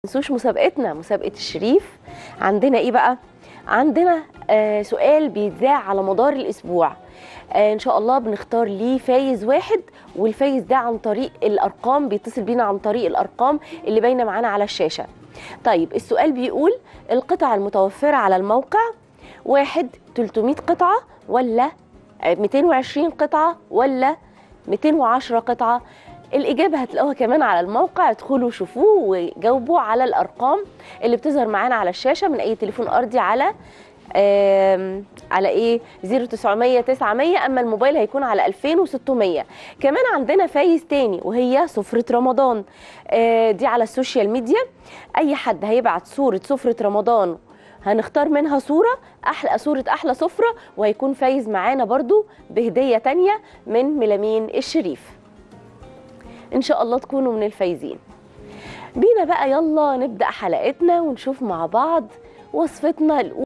تنسوش مسابقتنا مسابقة الشريف عندنا ايه بقى عندنا آه سؤال بيتذاع على مدار الاسبوع آه ان شاء الله بنختار ليه فايز واحد والفايز ده عن طريق الارقام بيتصل بينا عن طريق الارقام اللي باينه معانا على الشاشه طيب السؤال بيقول القطع المتوفره على الموقع واحد 300 قطعه ولا 220 قطعه ولا 210 قطعه الإجابة هتلاقوها كمان على الموقع ادخلوا شوفوه وجاوبوا على الأرقام اللي بتظهر معانا على الشاشة من أي تليفون أرضي على آم، على ايه 0900 900 اما الموبايل هيكون على 2600 كمان عندنا فايز تاني وهي سفرة رمضان آه، دي على السوشيال ميديا اي حد هيبعت صورة سفرة رمضان هنختار منها صورة أحلى صورة أحلى سفرة وهيكون فايز معانا برضو بهدية تانية من ميلامين الشريف ان شاء الله تكونوا من الفايزين بينا بقى يلا نبدا حلقتنا ونشوف مع بعض وصفتنا الأولى